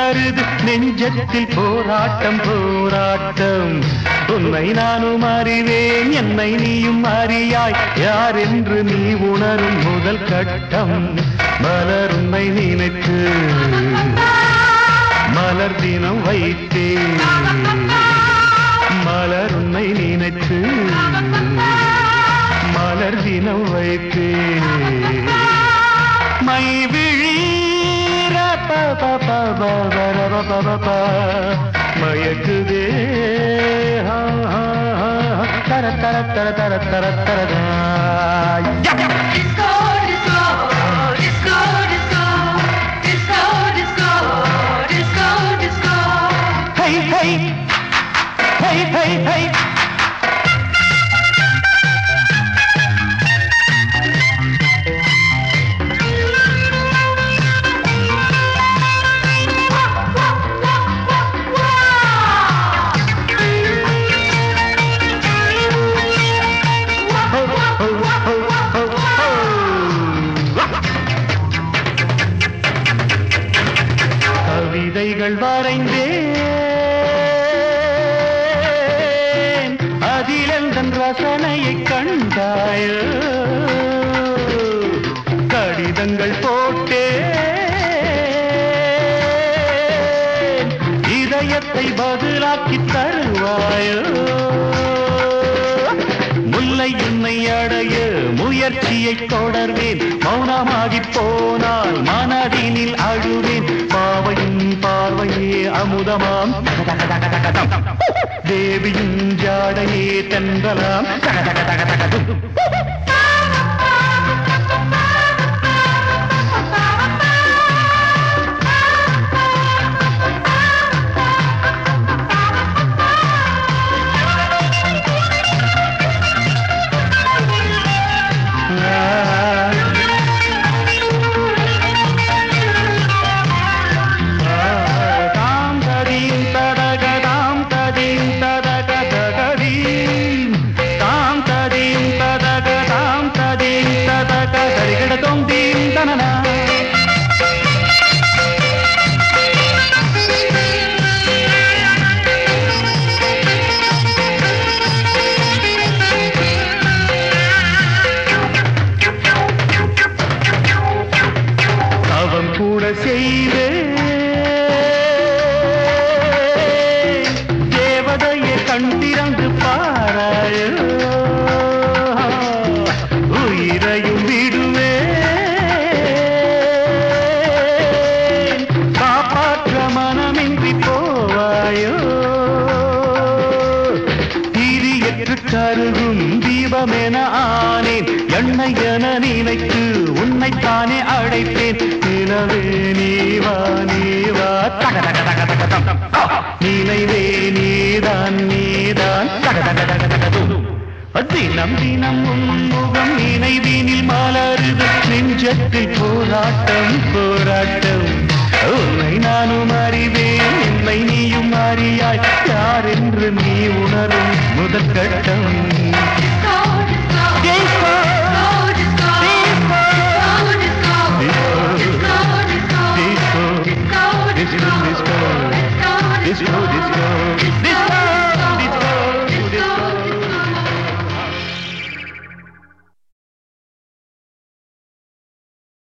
மலருது நெஞ்சத்தில் போராட்டம் போராட்டம் உன்னை நானும் அறிவேன் என்னை நீயும் அறியாய் யார் என்று நீ உணரும் முதல் கட்டம் மலர் உன்னை நினைத்து மலர் தினம் வைத்தேன் மலர் உன்னை நினைத்து மலர் தினம் வைத்தேன் மை விழீர ப ப ப ப ப ர ப ப ப ப. மயக்குதே ஹா, ஹா, ஹா. தர தர தர தர தர தர தா. யா. Disco, disco, disco, disco, disco, disco, disco, disco. ஹை ஹை ஹை ஹை ஹை ஹோ, ஹோ, ஹோ, ஹோ, ஹோ. கவிதைகள் வரைந்தேன் அதில் எந்தன் ரசனையை கண்டாயோ கடிதங்கள் போட்டேன் இதயத்தை பதிலாக்கி தருவாயோ முல்லை உன்னை அடைய முயற்சியை தொடர்வேன் மௌனமாகி போனால் மனதினில் அழுவேன் பாவையும் பார்வையே அமுதமாம் தேவியும் ஜாடையே தென்றலாம் தாம் ததீம் தடக தாம் ததீம் தடக தகதீம் தாம் ததீம் தடக தாம் ததீம் தடக தரிகட தொம் தீம் தனனா அவன் கூட செய்வேன் தேவதையை கண் திறந்து பாராயோ உயிரையும் விடுவேன் காப்பாற்ற மனமின்றி போவாயோ தீரியற்று கருகும் தீபமென ஆனேன் எண்ணெய் என நினைத்து உன்னைத்தானே அழைத்தேன் நிலவே நீவா நீவா தக தக தக தக தம் ஆ! நினைவே நீதான் நீதான் தக தக தக தக தும் தினம் தினம் உன்முகம் நினைவினில் மலருது நெஞ்சத்தில் போராட்டம் போராட்டம் உன்னை நானும் அறிவேன் என்னை நீயும் அறியாய் யார் என்று நீ உணரும் முதல் கட்டம் Disco, disco, Disco, disco, disco, disco, disco, disco, disco, disco, disco, disco, disco, disco, disco.